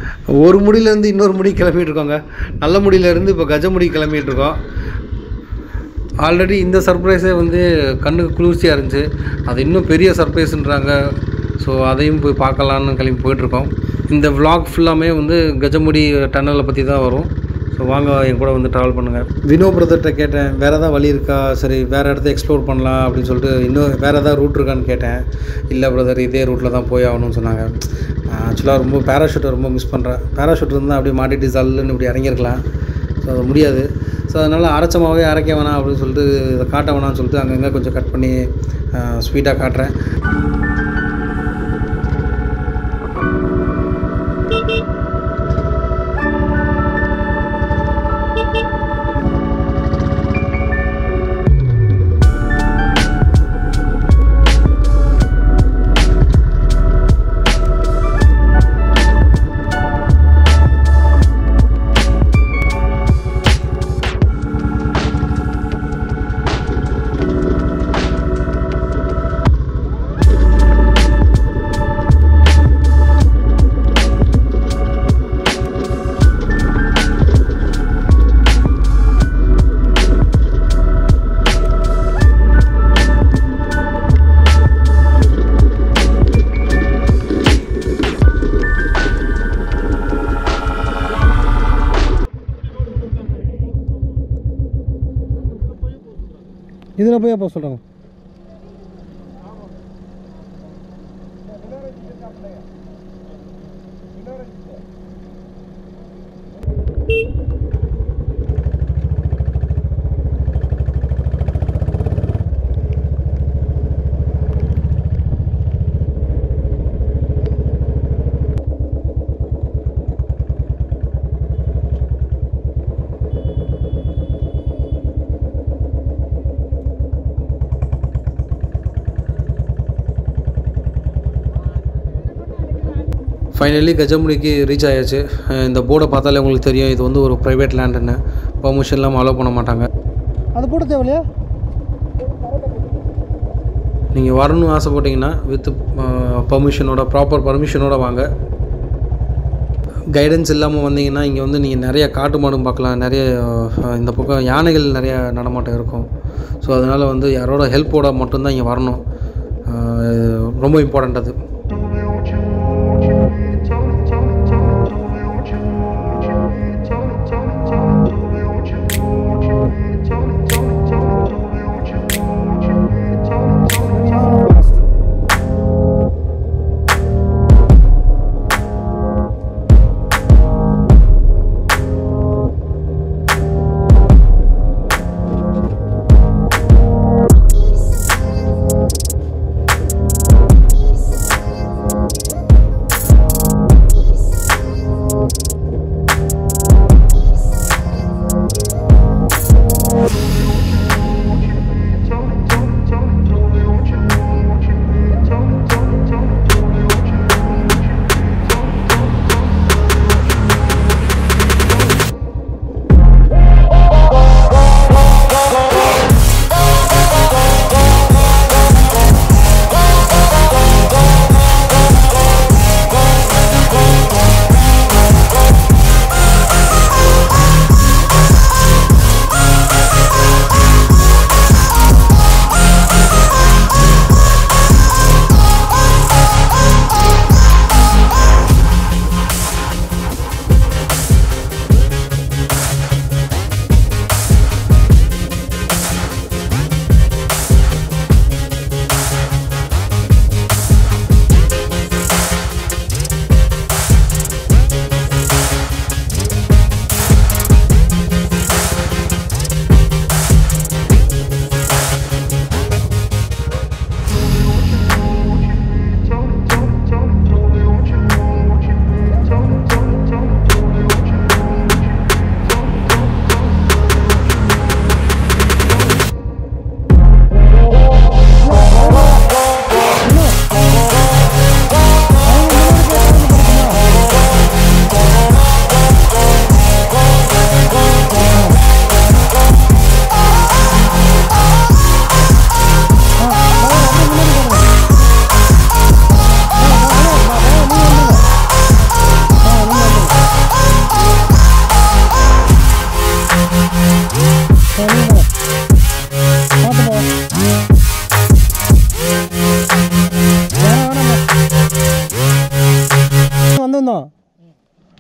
ஒரு முடியிலேருந்து இன்னொரு முடி கிளம்பிட்டு இருக்கோங்க நல்ல முடியிலேருந்து இப்போ கஜ முடி கிளம்பிட்டு இருக்கோம் ஆல்ரெடி இந்த சர்ப்ரைஸே வந்து கண்ணுக்கு குளிர்ச்சியாக இருந்துச்சு அது இன்னும் பெரிய சர்ப்ரைஸ்ன்றாங்க ஸோ அதையும் போய் பார்க்கலான்னு கிளம்பி போயிட்டுருக்கோம் இந்த vlog ஃபுல்லாமே வந்து கஜமுடி டன்னலை பற்றி தான் வரும் ஸோ வாங்க என் கூட வந்து ட்ராவல் பண்ணுங்கள் வினோ பிரதர்கிட்ட கேட்டேன் வேறு ஏதாவது வழி இருக்கா சரி வேறு இடத்த எக்ஸ்ப்ளோர் பண்ணலாம் அப்படின்னு சொல்லிட்டு இன்னும் வேறு ஏதாவது ரூட் இருக்கான்னு கேட்டேன் இல்லை பிரதர் இதே ரூட்டில் தான் போய் ஆகணும்னு சொன்னாங்க ஆக்சுவலாக ரொம்ப பேராஷூட்டை ரொம்ப மிஸ் பண்ணுறேன் பேராஷூட் இருந்தால் அப்படியே மாட்டிட்டு ஜல்லுன்னு இப்படி இறங்கியிருக்கலாம் ஸோ அது முடியாது ஸோ அதனால் அரைச்சமாகவே அரைக்க வேணாம் அப்படின்னு சொல்லிட்டு இதை காட்ட வேணாம்னு சொல்லிட்டு அங்கங்கே கொஞ்சம் கட் பண்ணி ஸ்வீட்டாக காட்டுறேன் இதில் போய் அப்போ சொல்கிறாங்க ஃபைனலி கஜமுடிக்கு ரீச் ஆயாச்சு அஹ் இந்த போர்டை பார்த்தாலே உங்களுக்கு தெரியும் இது வந்து ஒரு ப்ரைவேட் லேண்டுன்னு பர்மிஷன் இல்லாமல் அலோவ் பண்ண மாட்டாங்க அது போட தேவையில்லையா நீங்கள் வரணும்னு ஆசைப்பட்டீங்கன்னா வித் பர்மிஷனோட ப்ராப்பர் பர்மிஷனோட வாங்க கைடன்ஸ் இல்லாமல் வந்தீங்கன்னா இங்கே வந்து நீங்கள் நிறைய காட்டு மாடும் பார்க்கலாம் நிறைய அஹ், இந்த பக்கம் யானைகள் நிறைய நடமாட்டம் இருக்கும் ஸோ அதனால் வந்து யாரோட ஹெல்ப்போட மட்டும்தான் இங்கே வரணும் அஹ், ரொம்ப இம்பார்ட்டண்ட் அது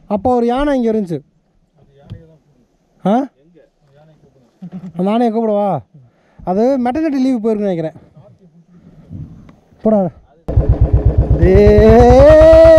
அப்போ ஒரு யானை இங்கே இருந்துச்சு ஆ அந்த யானையை கூப்பிடவா அது மெட்டர்னிட்டி லீவ் போயிருக்குன்னு நினைக்கிறேன் போடா ஏய்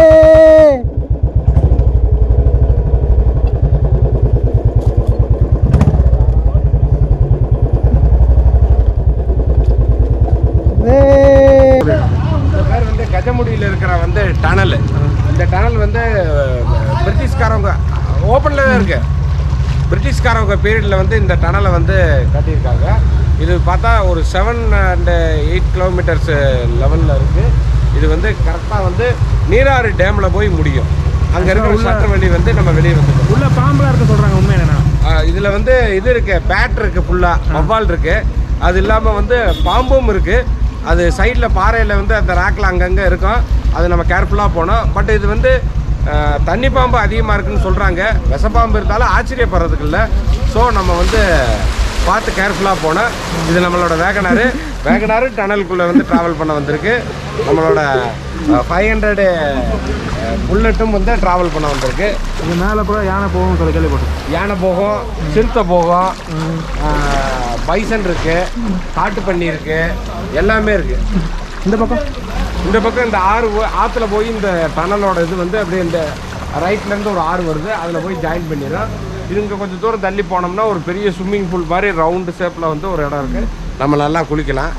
ஏய் இந்த பேர் வந்து கஜமுடியில் இருக்கிற வந்து டனல் இந்த டனல் வந்து அஹ், பிரிட்டிஷ்காரவங்க ஓப்பனில் தான் இருக்கு பிரிட்டிஷ்காரவங்க பீரியடில் வந்து இந்த டனலை வந்து கட்டியிருக்காங்க இது பார்த்தா ஒரு செவன் அண்ட் எயிட் கிலோமீட்டர்ஸ் லெவலில் இருக்குது இது வந்து கரெக்டாக வந்து நீராறு டேமில் போய் முடியும் அங்கே இருக்கிற சட்ட வழி வந்து நம்ம வெளியே வந்துட்டோம் உள்ள பாம்பெலாம் இருக்க சொல்கிறாங்க உண்மை என்னன்னா இதில் வந்து இது இருக்கு பேட் இருக்கு ஃபுல்லாக வவ்வால் இருக்கு அது இல்லாமல் வந்து பாம்பும் இருக்கு அது சைடில் பாறையில் வந்து அந்த ரேக்கில் அங்கங்கே இருக்கும் அது நம்ம கேர்ஃபுல்லாக போனோம் பட் இது வந்து அஹ், தண்ணி பாம்பு அதிகமாக இருக்குன்னு சொல்கிறாங்க விஷப்பாம்பு இருந்தாலும் ஆச்சரியப்படுறதுக்கு இல்லை ஸோ நம்ம வந்து பார்த்து கேர்ஃபுல்லாக போனோம் இது நம்மளோட வேகனாரு வேகனாரு டனலுக்குள்ளே வந்து ட்ராவல் பண்ண வந்திருக்கு நம்மளோட ஃபைவ் ஹண்ட்ரடு புல்லட்டும் வந்து ட்ராவல் பண்ண வந்திருக்கு இது மேலே கூட யானை போகும் சொல்லி கேள்விப்பட்டேன் யானை போகும் சிறுத்தை போகும் பைசன் இருக்கு காட்டுப்பன்னி இருக்கு எல்லாமே இருக்கு இந்த பக்கம் இந்த பக்கம் இந்த ஆறு போ- ஆத்துல போய் இந்த டனலோட இது வந்து அப்படியே இந்த ரைட்ல இருந்து ஒரு ஆறு வருது அதுல போய் ஜாயின் பண்ணிடும் இது இங்க கொஞ்சம் தூரம் தள்ளி போனோம்னா ஒரு பெரிய ஸ்விம்மிங் பூல் மாதிரி ரவுண்டு ஷேப்ல வந்து ஒரு இடம் இருக்கு நம்ம நல்லா குளிக்கலாம்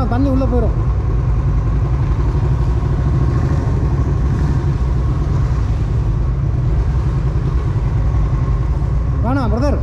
வேணாம் தண்ணி உள்ளே போயிடும் வேணாம் பிரதர்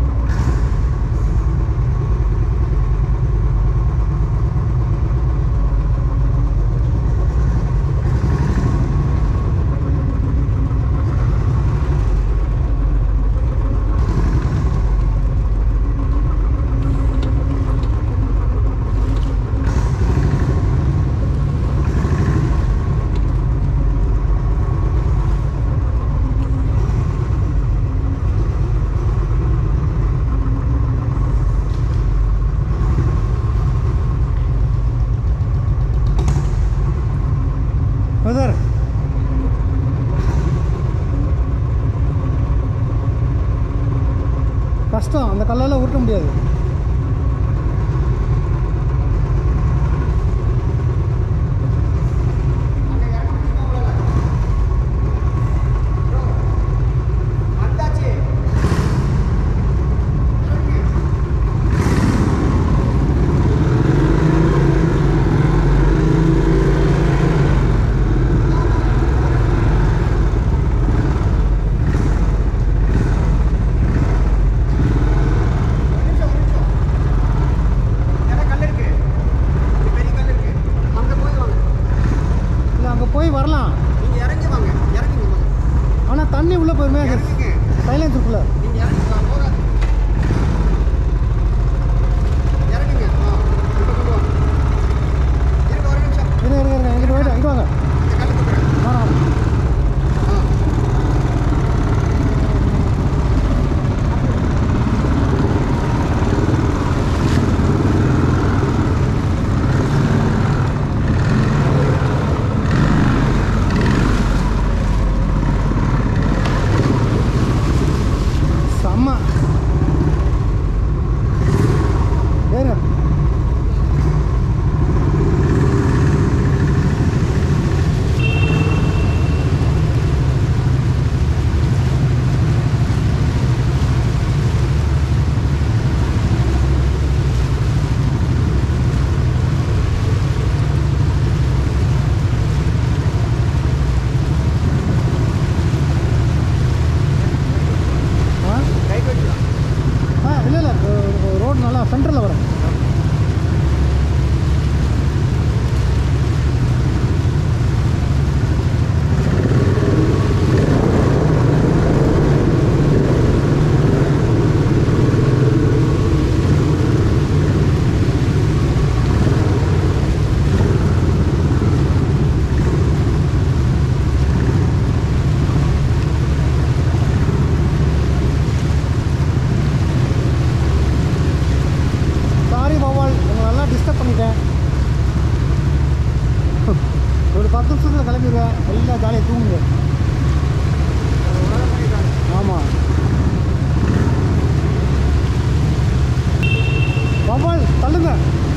பிரதர் கஷ்டம் அந்த கல்லால் உருட்ட முடியாது இல்லை அங்கே போய் வரலாம் ஆனால் தண்ணி உள்ளே போயிருமே சைலன்ஸ் இருக்குல்ல இருங்க இருங்க இருங்க இங்கிட்டு போயிட்டு இங்கே வாங்க வாங்க செம்ம ஏறுங்க ஆ ஆ இல்லை இல்லை ரோடு நல்லா சென்டரில் வரும் சாரி பாபால் உங்களை நல்லா டிஸ்டர்ப் பண்ணிட்டேன் ஒரு பத்து நிமிஷத்தில் கிளம்பிடுவேன் எல்லாம் ஜாலியாக தூங்குங்க ஆமாம் பாபால் தள்ளுங்க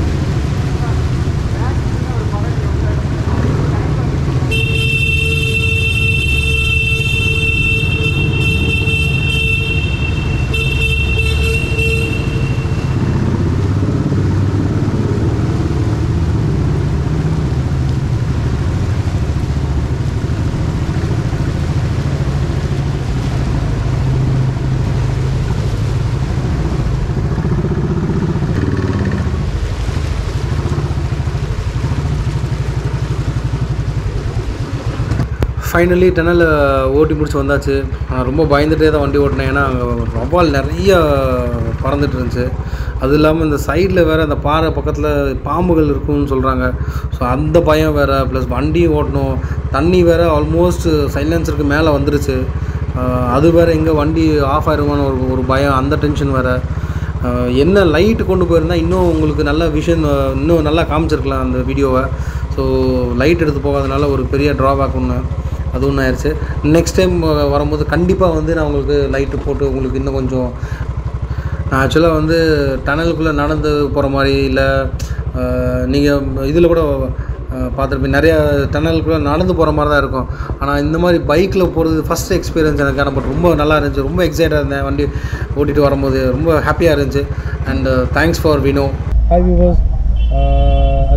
ஃபைனலி டனல் ஓட்டி முடிச்சு வந்தாச்சு நான் ரொம்ப பயந்துட்டே தான் வண்டி ஓட்டினேன் ஏன்னா அங்கே வவ்வால் நிறைய பறந்துட்டு இருந்துச்சு அது இல்லாமல் இந்த சைடில் வேறு அந்த பாறை பக்கத்தில் பாம்புகள் இருக்குன்னு சொல்கிறாங்க ஸோ அந்த பயம் வேறு ப்ளஸ் வண்டியும் ஓட்டணும் தண்ணி வேறு ஆல்மோஸ்ட் சைலன்சருக்கு மேலே வந்துருச்சு ஆஹ் அது வேறு எங்கே வண்டி ஆஃப் ஆயிருமான்னு ஒரு ஒரு பயம் அந்த டென்ஷன் வேறு ஆஹ் என்ன லைட் கொண்டு போயிருந்தா இன்னும் உங்களுக்கு நல்ல விஷன் இன்னும் நல்லா காமிச்சிருக்கலாம் அந்த வீடியோவை ஸோ லைட் எடுத்து போகாதனால ஒரு பெரிய ட்ராபேக் ஒன்று அது ஒன்று ஆயிடுச்சு நெக்ஸ்ட் டைம் வரும்போது கண்டிப்பாக வந்து நான் உங்களுக்கு லைட்டு போட்டு உங்களுக்கு இன்னும் கொஞ்சம் நான் ஆக்சுவலாக வந்து டனலுக்குள்ளே நடந்து போகிற மாதிரி இல்லை நீங்கள் இதில் கூட பார்த்துருப்பீங்க நிறைய டனலுக்குள்ளே நடந்து போகிற மாதிரி தான் இருக்கும் ஆனால் இந்த மாதிரி பைக்கில் போகிறது ஃபஸ்ட் எக்ஸ்பீரியன்ஸ் எனக்கு ஆனால் பட் ரொம்ப நல்லா இருந்துச்சு ரொம்ப எக்ஸைட்டாக இருந்தேன் வண்டி ஓட்டிகிட்டு வரும்போது ரொம்ப ஹாப்பியாக இருந்துச்சு and thanks for Vino hi viewers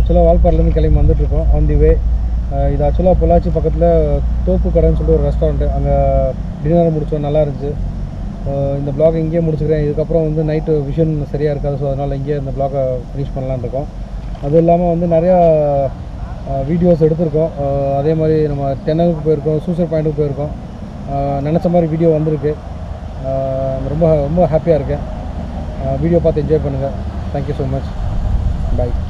ஆக்சுவலாக வால்பாறையிலேருந்து கிளம்பி வந்துட்டுருக்கோம் ஆன் தி வே இது ஆக்சுவலாக பொள்ளாச்சி பக்கத்தில் தோப்பு கடைன்னு சொல்லிட்டு ஒரு ரெஸ்டாரண்ட்டு அங்கே டின்னர் முடித்தோம் நல்லா இருந்துச்சு அஹ் இந்த பிளாக் இங்கேயே முடிச்சுக்கிறேன் இதுக்கப்புறம் வந்து நைட்டு விஷன் சரியாக இருக்காது ஸோ அதனால் இங்கேயே இந்த பிளாகை ஃபினிஷ் பண்ணலான்னு இருக்கோம் அதுவும் இல்லாமல் வந்து நிறையா வீடியோஸ் எடுத்திருக்கோம் அஹ் அதே மாதிரி நம்ம தென்னகுக்கு போயிருக்கோம் சூசைட் பாயிண்ட்டுக்கு போயிருக்கோம் அஹ் நினச்ச மாதிரி வீடியோ வந்திருக்கு அஹ் ரொம்ப ரொம்ப ஹாப்பியாக இருக்கேன் வீடியோ பார்த்து என்ஜாய் பண்ணுங்கள் தேங்க்யூ ஸோ மச் பாய்